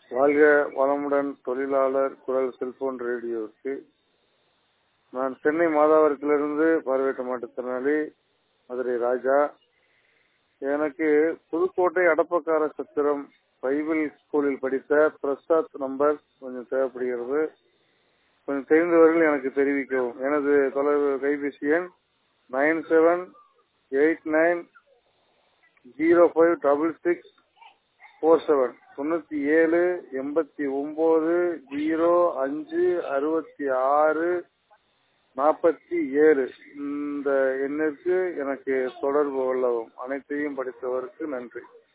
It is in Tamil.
வாழ்க வளமுடன் தொழிலாளர் குரல் செல்போன் ரேடியோவுக்கு நான் சென்னை மாதாவரத்திலிருந்து பார்வையிட்ட மாற்றுத்திறனாளி மதுரை ராஜா எனக்கு புதுக்கோட்டை அடப்பக்கார சத்திரம் பைபிள் ஸ்கூலில் படித்த பிரசாத் நம்பர் கொஞ்சம் தேவைப்படுகிறது கொஞ்சம் தெரிந்தவர்கள் எனக்கு தெரிவிக்கவும் எனது தொலைவு கைபேசி எண் nine seven eight nine zero five double six four seven தொண்ணூத்தி ஏழு எண்பத்தி ஒன்பது ஜீரோ அஞ்சு அறுபத்தி ஆறு நாற்பத்தி ஏழு இந்த எண்ணிற்கு எனக்கு தொடர்பு கொள்ளவும் அனைத்தையும் படித்தவருக்கு நன்றி